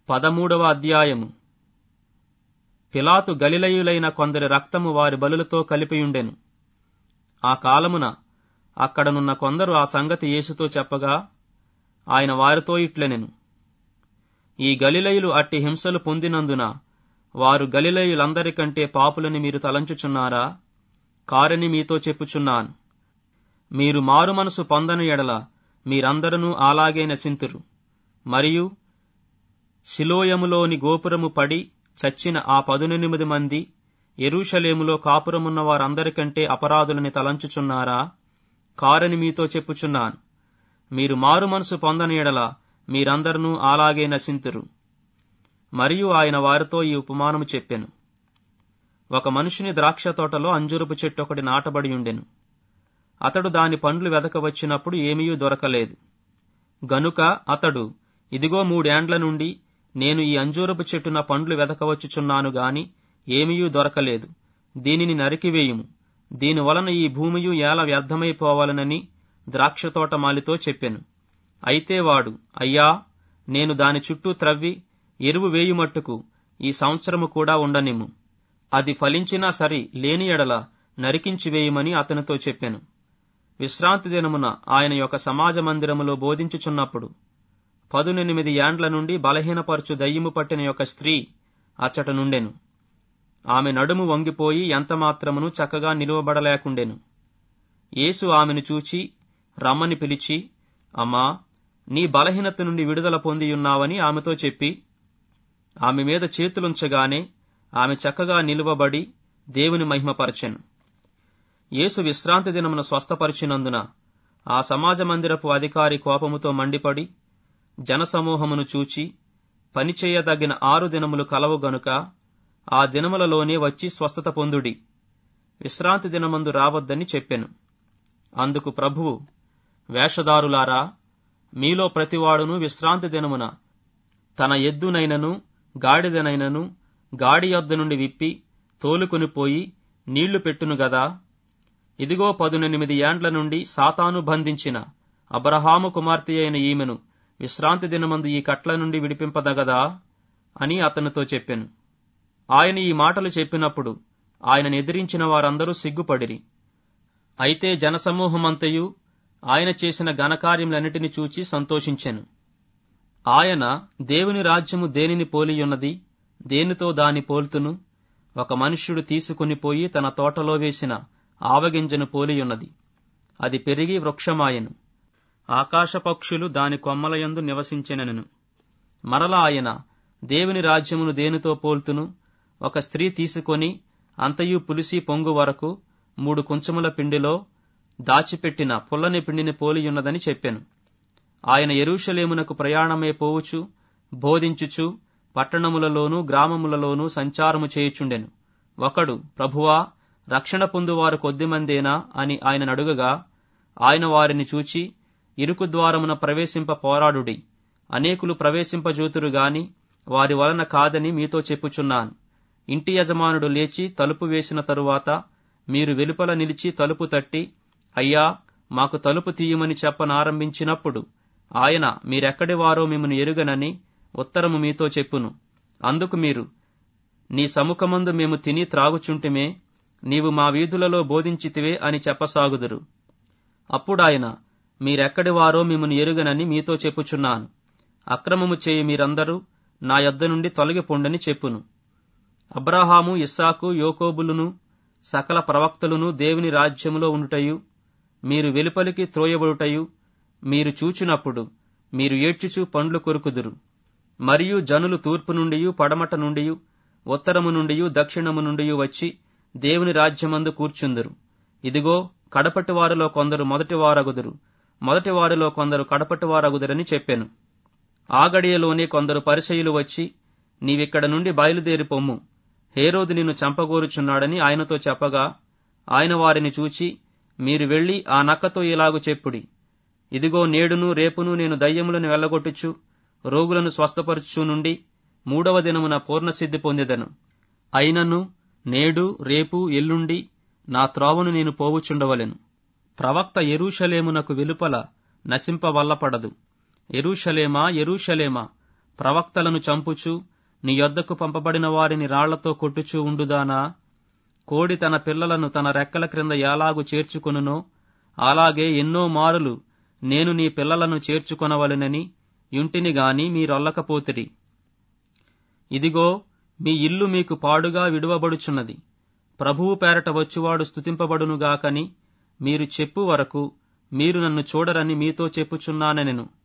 పదమూడవ అధ్యాయము పిలాతు గలిలయులైన కొందరి రక్తము వారి బలులతో కలిపియుండెను ఆ కాలమున అక్కడనున్న కొందరు ఆ సంగతి యేసుతో చెప్పగా ఆయన వారితో ఇట్లనెను ఈ గలిలయులు అట్టి హింసలు పొందినందున వారు గలిలయులందరికంటే పాపులని మీరు తలంచుచున్నారా కారని మీతో చెప్పుచున్నాను మీరు మారు మనసు పొందని ఎడల మీరందరూ అలాగే నశింతురు మరియు శిలోయములోని గోపురము పడి చచ్చిన ఆ పదునెనిమిది మంది ఎరూషలేములో కాపురమున్న వారందరికంటే అపరాధులని తలంచుచున్నారా కారని మీతో చెప్పుచున్నాను మీరు మారు మనసు పొందని ఎడల మీరందరూ అలాగే నశింతురు మరియు ఆయన వారితో ఈ ఉపమానము చెప్పెను ఒక మనుషుని ద్రాక్ష తోటలో అంజురపు చెట్టు ఒకటి నాటబడి ఉండెను అతడు దాని పండ్లు వెదక వచ్చినప్పుడు ఏమీ దొరకలేదు గనుక అతడు ఇదిగో మూడేండ్ల నుండి నేను ఈ అంజూరపు చెట్టున పండ్లు వెదకవచ్చుచున్నాను గాని ఏమీయూ దొరకలేదు దీనిని నరికివేయుము దీని వలన ఈ భూమియు ఏల వ్యర్థమైపోవాలనని ద్రాక్షతోట మాలితో చెప్పెను అయితే వాడు అయ్యా నేను దాని చుట్టూ త్రవ్వి ఎరువు వేయుమట్టుకు ఈ సంవత్సరము కూడా ఉండనిమ్ము అది ఫలించినా సరి లేని ఎడల నరికించి వేయమని అతనితో చెప్పెను విశ్రాంతి దినమున ఆయన యొక్క సమాజ మందిరములో బోధించుచున్నప్పుడు పదునెనిమిది యాండ్ల నుండి బలహీనపరచు దయ్యము పట్టిన యొక్క స్త్రీ అచ్చట నుండెను ఆమె నడుము వంగిపోయి ఎంతమాత్రమును చక్కగా నిలువబడలేకుండెను యేసు ఆమెను చూచి రమ్మని పిలిచి అమ్మా నీ బలహీనత నుండి విడుదల పొందియున్నావని ఆమెతో చెప్పి ఆమె మీద చేతులుంచగానే ఆమె చక్కగా నిలువబడి దేవుని మహిమపరచెను యేసు విశ్రాంతి దినమున స్వస్థపరిచినందున ఆ సమాజ మందిరపు అధికారి కోపముతో మండిపడి జనసమూహమును చూచి పనిచేయదగిన ఆరు దినములు కలవు గనుక ఆ దినములలోనే వచ్చి స్వస్థత పొందుడి విశ్రాంతి దినమందు రావద్దని చెప్పెను అందుకు ప్రభువు వేషధారులారా మీలో ప్రతివాడును విశ్రాంతి దినమున తన ఎద్దునైనను గాడిదనైనను గాడి యొద్ద నుండి విప్పి తోలుకొని పోయి నీళ్లు పెట్టును గదా ఇదిగో పదునెనిమిది ఏండ్ల నుండి సాతాను బంధించిన అబ్రహాము కుమార్తె అయిన ఈమెను విశ్రాంతి దినమందు ఈ కట్ల నుండి విడిపింపదగదా అని అతనితో చెప్పెను ఆయన ఈ మాటలు చెప్పినప్పుడు ఆయనను ఎదిరించిన వారందరూ సిగ్గుపడిరి అయితే జనసమూహమంతయు ఆయన చేసిన ఘనకార్యములన్నిటిని చూచి సంతోషించెను ఆయన దేవుని రాజ్యము దేనిని పోలియున్నది దేనితో దాని పోల్తును ఒక మనుష్యుడు తీసుకుని పోయి తన తోటలో వేసిన ఆవగింజను పోలియున్నది అది పెరిగి వృక్షమాయెను ఆకాశ పక్షులు దాని కొమ్మలయందు నివసించెనెను మరలా ఆయన దేవుని రాజ్యమును దేనితో పోల్తును ఒక స్త్రీ తీసుకొని అంతయు పులిసి పొంగు వరకు మూడు కుంచముల పిండిలో దాచిపెట్టిన పుల్లని పిండిని పోలియున్నదని చెప్పెను ఆయన ఎరూషలేమునకు ప్రయాణమే పోవుచు బోధించుచు పట్టణములలోనూ గ్రామములలోనూ సంచారము చేయుచుండెను ఒకడు ప్రభువా రక్షణ పొందువారు కొద్దిమందేనా అని ఆయన అడుగగా ఆయన వారిని చూచి ఇరుకు ద్వారమున ప్రవేశింప పోరాడుడి అనేకులు ప్రవేశింపజూతురు గాని వారి వలన కాదని మీతో చెప్పుచున్నాను ఇంటి యజమానుడు లేచి తలుపు వేసిన తరువాత మీరు వెలుపల నిలిచి తలుపు తట్టి అయ్యా మాకు తలుపు తీయమని చెప్పనారంభించినప్పుడు ఆయన మీరెక్కడి వారో మిమ్మను ఎరుగనని ఉత్తరము మీతో చెప్పును అందుకు మీరు నీ సముఖమందు మేము తిని త్రాగుచుంటిమే నీవు మా వీధులలో బోధించితివే అని చెప్పసాగుదురు అప్పుడాయన మీరెక్కడి వారో మిమ్మను ఎరుగనని మీతో చెప్పుచున్నాను అక్రమము చేయి మీరందరూ నా యొద్ద నుండి తొలగిపోండని చెప్పును అబ్రహాము ఇస్సాకు యోకోబులును సకల ప్రవక్తలును దేవుని రాజ్యములో ఉండుటయు మీరు వెలుపలికి త్రోయబడుటయు మీరు చూచినప్పుడు మీరు ఏడ్చుచు పండ్లు కొరుకుదురు మరియు జనులు తూర్పు నుండి పడమట నుండి ఉత్తరము నుండి దక్షిణము నుండి వచ్చి దేవుని రాజ్యమందు కూర్చుందురు ఇదిగో కడపటి వారిలో కొందరు మొదటి వారగుదురు మొదటి వారిలో కొందరు కడపటి వారగుదురని చెప్పాను ఆ గడియలోనే కొందరు పరిచయులు వచ్చి నీవిక్కడ నుండి బయలుదేరి పొమ్ము హేరోదు నిన్ను చంపగోరుచున్నాడని ఆయనతో చెప్పగా ఆయన వారిని చూచి మీరు వెళ్లి ఆ నక్కతో ఇలాగు చెప్పుడి ఇదిగో నేడును రేపును నేను దయ్యములను వెళ్లగొట్టుచు రోగులను స్వస్థపరచు నుండి మూడవ దినమున పూర్ణసిద్ధి పొందెదను అయినను నేడు రేపు ఎల్లుండి నా త్రోవను నేను పోవుచుండవలెను ప్రవక్త ఎరూషలేమునకు వెలుపల నశింపవల్లపడదు ఎరూషలేమా ఎరూషలేమా ప్రవక్తలను చంపుచు నీ యొద్దకు పంపబడిన వారిని రాళ్లతో కొట్టుచూ ఉండుదానా కోడి తన పిల్లలను తన రెక్కల క్రింద ఎలాగు చేర్చుకొనునో అలాగే ఎన్నో మారులు నేను నీ పిల్లలను చేర్చుకొనవలెనని ఇంటిని గాని మీరొల్లకపోతిరి ఇదిగో మీ ఇల్లు మీకు పాడుగా విడువబడుచున్నది ప్రభువు పేరట వచ్చువాడు స్తుతింపబడునుగాకని మీరు చెప్పు వరకు మీరు నన్ను చూడరని మీతో చెప్పుచున్నానెను